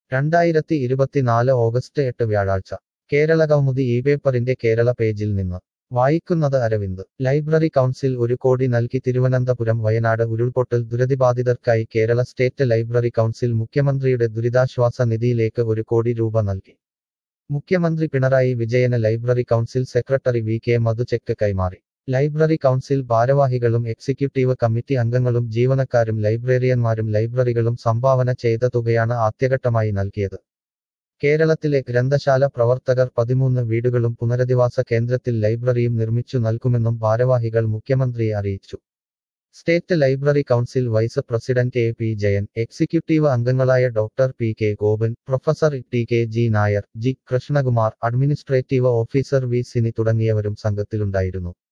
രണ്ടായിരത്തി ഇരുപത്തിനാല് ഓഗസ്റ്റ് എട്ട് വ്യാഴാഴ്ച കേരള കൗമുദി ഈ പേപ്പറിന്റെ കേരള പേജിൽ നിന്ന് വായിക്കുന്നത് അരവിന്ദ് ലൈബ്രറി കൗൺസിൽ ഒരു കോടി നൽകി തിരുവനന്തപുരം വയനാട് ഉരുൾപൊട്ടൽ ദുരിതബാധിതർക്കായി കേരള സ്റ്റേറ്റ് ലൈബ്രറി കൗൺസിൽ മുഖ്യമന്ത്രിയുടെ ദുരിതാശ്വാസ നിധിയിലേക്ക് ഒരു കോടി രൂപ നൽകി മുഖ്യമന്ത്രി പിണറായി വിജയന് library council secretary V K Madhu cheque കൈമാറി ലൈബ്രറി കൗൺസിൽ ഭാരവാഹികളും എക്സിക്യൂട്ടീവ് കമ്മിറ്റി അംഗങ്ങളും ജീവനക്കാരും ലൈബ്രറിയന്മാരും ലൈബ്രറികളും സംഭാവന ചെയ്ത തുകയാണ് ആദ്യഘട്ടമായി നൽകിയത് കേരളത്തിലെ ഗ്രന്ഥശാല പ്രവർത്തകർ പതിമൂന്ന് വീടുകളും പുനരധിവാസ കേന്ദ്രത്തിൽ ലൈബ്രറിയും നിർമ്മിച്ചു നൽകുമെന്നും ഭാരവാഹികൾ മുഖ്യമന്ത്രിയെ അറിയിച്ചു state library council vice president A P Jayan executive അംഗങ്ങളായ doctor P K Gopan professor T K G Nair G Krishnakumar administrative officer V Sini തുടങ്ങിയവരും സംഘത്തിലുണ്ടായിരുന്നു